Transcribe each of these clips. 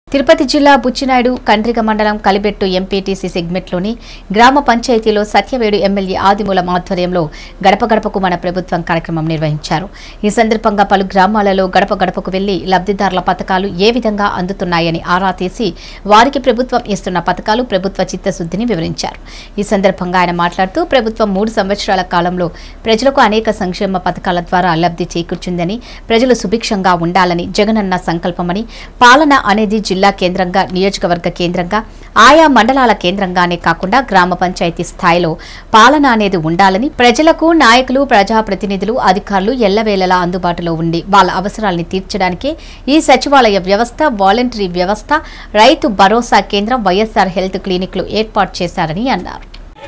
తిరుపతి జిల్లా బుచ్చినాయుడు కండ్రిగ మండలం కలిబెట్టు ఎంపీటీసీ సెగ్మెంట్లోని గ్రామ పంచాయతీలో సత్యవేడు ఎమ్మెల్యే ఆదిమూలం ఆధ్వర్యంలో గడప గడపకు మన ప్రభుత్వం కార్యక్రమం నిర్వహించారు ఈ సందర్భంగా పలు గ్రామాలలో గడప గడపకు వెళ్లి లబ్ధిదారుల పథకాలు ఏ విధంగా అందుతున్నాయని ఆరా తీసి వారికి ప్రభుత్వం ఇస్తున్న పథకాలు ప్రభుత్వ చిత్తశుద్ధిని వివరించారు ఈ సందర్భంగా ఆయన మాట్లాడుతూ ప్రభుత్వం మూడు సంవత్సరాల కాలంలో ప్రజలకు అనేక సంక్షేమ పథకాల ద్వారా లబ్ధి చేకూర్చిందని ప్రజలు సుభిక్షంగా ఉండాలని జగనన్న సంకల్పమని పాలన అనేది జిల్లా కేంద్రంగా నియోజకవర్గ కేంద్రంగా ఆయా మండలాల కేంద్రంగానే కాకుండా గ్రామ పంచాయతీ స్థాయిలో పాలన అనేది ఉండాలని ప్రజలకు నాయకులు ప్రజాప్రతినిధులు అధికారులు ఎల్లవేళలా అందుబాటులో ఉండి వాళ్ళ అవసరాల్ని తీర్చడానికే ఈ సచివాలయ వ్యవస్థ వాలంటరీ వ్యవస్థ రైతు భరోసా కేంద్రం వైఎస్ఆర్ హెల్త్ క్లినిక్లు ఏర్పాటు చేశారని అన్నారు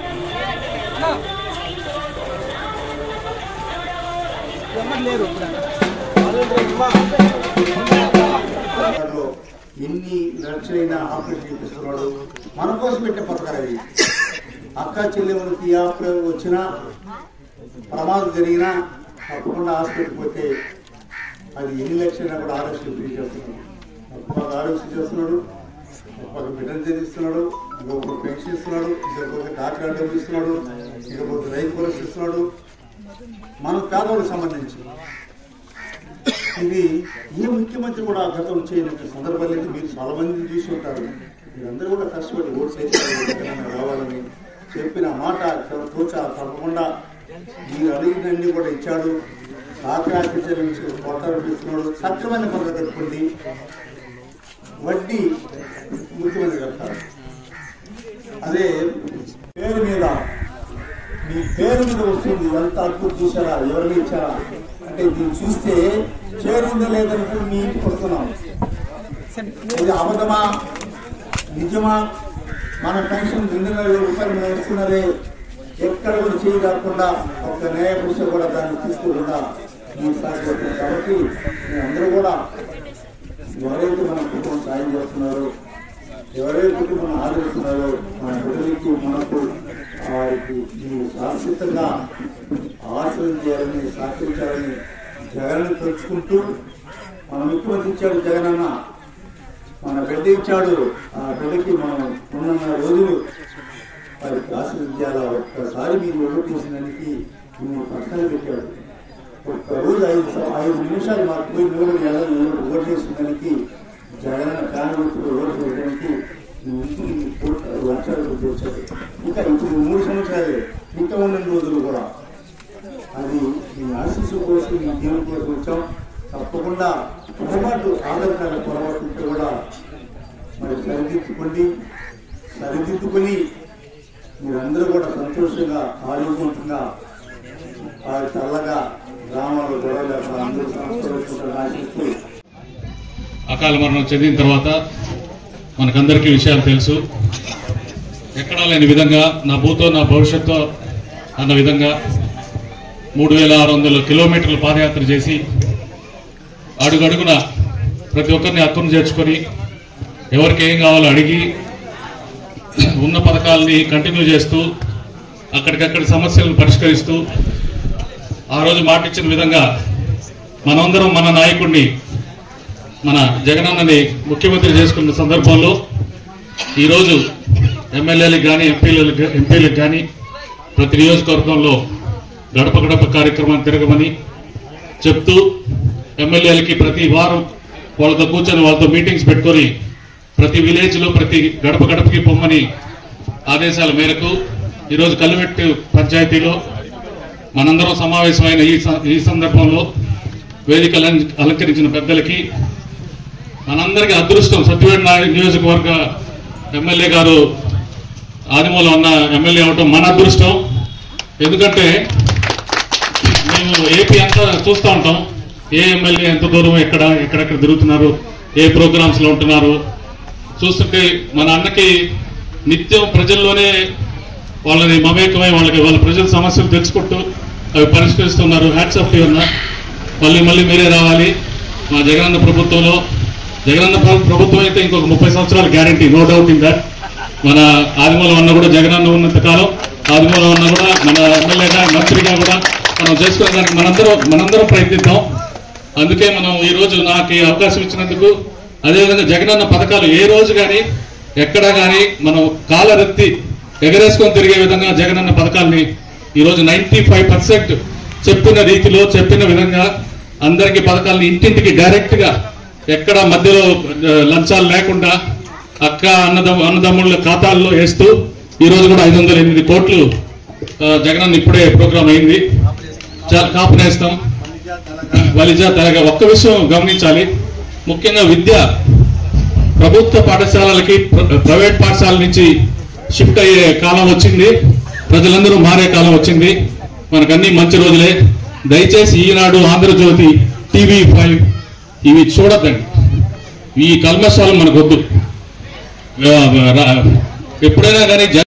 లో ఎన్ని లక్షలైన ఆపరేషన్ చేపిస్తున్నాడు మన కోసం పెట్టే పథకాలు అవి అక్క చెల్లెములకి ఏ ఆపరేషన్ వచ్చినా ప్రమాదం జరిగినా తప్పకుండా హాస్పిటల్కి పోతే అది ఎన్ని లక్షలైనా కూడా ఆరోగ్యం ఫ్రీ చేస్తున్నాడు ఒక ఆరోగ్యం చేస్తున్నాడు ఒక బిడ్డలు చదివిస్తున్నాడు ఇంకొక పెన్షన్ ఇస్తున్నాడు ఇంకొక డాక్టర్ డబ్బులు ఇస్తున్నాడు ఇంకొక రైతు భరోసా ఇస్తున్నాడు మన పేదవాళ్ళకి సంబంధించి ఇది ఏ ముఖ్యమంత్రి కూడా గతంలో చేయని సందర్భాలు అయితే మీరు చాలా మంది చూసి ఉంటారు మీరందరూ కూడా కష్టపడి ఓటు చేయాలని రావాలని చెప్పిన మాట తోచ తప్పకుండా మీరు అడిగినన్ని కూడా ఇచ్చాడు ఆఫీసర్ నుంచి కొట్టాలు ఇస్తున్నాడు సత్యమైన పనులు కట్టుకోండి వడ్డీ ముఖ్యమంత్రి కడతారు అదే పేరు మీద మీ పేరు మీద వస్తుంది ఎంత అద్భుతం చూసారా ఎవరిని ఇచ్చారా అంటే దీన్ని చూస్తే చేరిందో లేదంటే మీ ఇంటికి వస్తున్నాం ఇది అబద్ధమా నిజమా మన పెన్షన్ రెండు వేల రూపాయలు మనం ఇస్తున్నదే ఎక్కడ కూడా చేయి కాకుండా ఒక న్యాయ పురుష కూడా దాన్ని తీసుకోకుండా మీరు సాధ్యపడుతుంది కాబట్టి మీరందరూ కూడా ఎవరైతే మన కుటుంబం సాయం చేస్తున్నారో ఎవరైతే కుటుంబం ఆదరిస్తున్నారో మన బిడ్డలకి మనకు వారికి మీరు శాశ్వతంగా ఆశ్రయించాలని సహకరించాలని జగన్ తెలుసుకుంటూ మన ముఖ్యమంత్రి ఇచ్చాడు జగనన్న మన బిడ్డ ఇచ్చాడు ఆ బిడ్డకి మనం ఉన్న రోజులు వారికి ఆశ్రయించాలా ఒక్కసారి మీరు ఓటేసినందుకు మేము పక్కన పెట్టాడు ఒక్క రోజు ఐదు స- ఐదు నిమిషాలు మాకు పోయి మూడు నెలలు ఓటేసినందుకు జగన్ కాంగ్రెస్ ఓటు వేయడానికి ఇంటికి కోట్ల లక్షల రూపాయలు వచ్చాడు ఇంకా ఇప్పుడు మూడు సంవత్సరాలే ఇంకా ఉన్న రోజులు కూడా అది మీ ఆశీస్సు కోసం మీ జీవనం కోసం వచ్చాం తప్పకుండా పొరపాటు ఆధార్ కార్డు పొరపాటు ఉంటే కూడా మరి సరిదిద్దుకోండి సరిదిద్దుకొని మీరందరూ కూడా సంతోషంగా ఆరోగ్యవంతంగా ఆ చల్లగా గ్రామాల్లో గొడవ లేకుండా అందరూ సంతోషంగా ఆశిస్తూ అకాల మరణం చెందిన తర్వాత మనకందరికీ విషయాలు తెలుసు ఎక్కడా లేని విధంగా నా భూతో నా భవిష్యత్తు అన్న విధంగా మూడు వేల ఆరు వందల కిలోమీటర్లు పాదయాత్ర చేసి అడుగడుగున ప్రతి ఒక్కరిని హక్కును చేర్చుకొని ఎవరికి ఏం కావాలో అడిగి ఉన్న పథకాలని కంటిన్యూ చేస్తూ అక్కడికక్కడ సమస్యలను పరిష్కరిస్తూ ఆ రోజు మాటిచ్చిన విధంగా మనందరం మన నాయకుడిని మన జగనన్నని ముఖ్యమంత్రి చేసుకున్న సందర్భంలో ఈరోజు ఎమ్మెల్యేలకు కానీ ఎంపీలకు ఎంపీలకు కానీ ప్రతి నియోజకవర్గంలో గడప గడప కార్యక్రమాన్ని తిరగమని చెప్తూ ఎమ్మెల్యేలకి ప్రతి వారం వాళ్ళతో కూర్చొని వాళ్ళతో మీటింగ్స్ పెట్టుకొని ప్రతి విలేజ్లో ప్రతి గడప గడపకి పొమ్మని ఆదేశాల మేరకు ఈరోజు కల్లువెట్టు పంచాయతీలో మనందరం సమావేశమైన ఈ స- ఈ సందర్భంలో వేదిక అలం- అలంకరించిన పెద్దలకి మనందరికీ అదృష్టం సత్యవేడు నాయ- నియోజకవర్గ ఎమ్మెల్యే గారు ఆదిమూలం ఉన్న ఎమ్మెల్యే అవటం మన అదృష్టం ఎందుకంటే మేము ఏపీ అంతా చూస్తూ ఉంటాం ఏ ఎమ్మెల్యే ఎంత దూరం ఎక్కడ ఎక్కడెక్కడ తిరుగుతున్నారు ఏ ప్రోగ్రామ్స్ లో ఉంటున్నారు చూస్తుంటే మన అన్నకి నిత్యం ప్రజల్లోనే వాళ్ళని మమేకమై వాళ్ళకి వాళ్ళ ప్రజల సమస్యలు తెలుసుకుంటూ అవి పరిష్కరిస్తున్నారు హ్యాట్స్ ఆఫ్ అన్న మళ్ళీ మళ్ళీ మీరే రావాలి మా జగనన్న ప్రభుత్వంలో జగనన్న ప్ర- ప్రభుత్వం అయితే ఇంకొక ముప్పై సంవత్సరాల guarantee no doubt in that మన ఆదిమూలం అన్న కూడా జగనన్న ఉన్నంత కాలం ఆదిమూలం అన్న కూడా మన ఎమ్మెల్యేగా మంత్రిగా కూడా మనం చేసుకునే దానికి మనందరం మనందరం ప్రయత్నిద్దాం అందుకే మనం ఈ రోజు నాకు ఈ అవకాశం ఇచ్చినందుకు అదేవిధంగా జగనన్న పథకాలు ఏ రోజు కానీ ఎక్కడ కానీ మనం కాలరెత్తి ఎగరేసుకొని తిరిగే విధంగా జగనన్న పథకాల్ని ఈరోజు నైన్టీ ఫైవ్ పర్సెంట్ చెప్పిన రీతిలో చెప్పిన విధంగా అందరికీ పథకాలని ఇంటింటికి డైరెక్ట్ గా ఎక్కడ మధ్యలో ఆ, లంచాలు లేకుండా అక్క అన్నదమ్ము అన్నదమ్ముళ్ళ ఖాతాల్లో వేస్తూ ఈ రోజు కూడా ఐదు వందల ఎనిమిది కోట్లు ఆ, జగనన్న ఇప్పుడే ప్రోగ్రామ్ అయింది చాలా కాపు నేస్తాం వలిజ తెలగ ఒక్క విషయం గమనించాలి ముఖ్యంగా విద్య ప్రభుత్వ పాఠశాలలకి ప్ర- ప్రైవేట్ పాఠశాల నుంచి షిఫ్ట్ అయ్యే కాలం వచ్చింది ప్రజలందరూ మారే కాలం వచ్చింది మనకన్నీ మంచి రోజులే దయచేసి ఈనాడు ఆంధ్రజ్యోతి టీవీ ఫైవ్ ఇవి చూడద్దండి ఈ కల్మశాలు మనకొద్దు ఆ, రా- ఎప్పుడైనా కానీ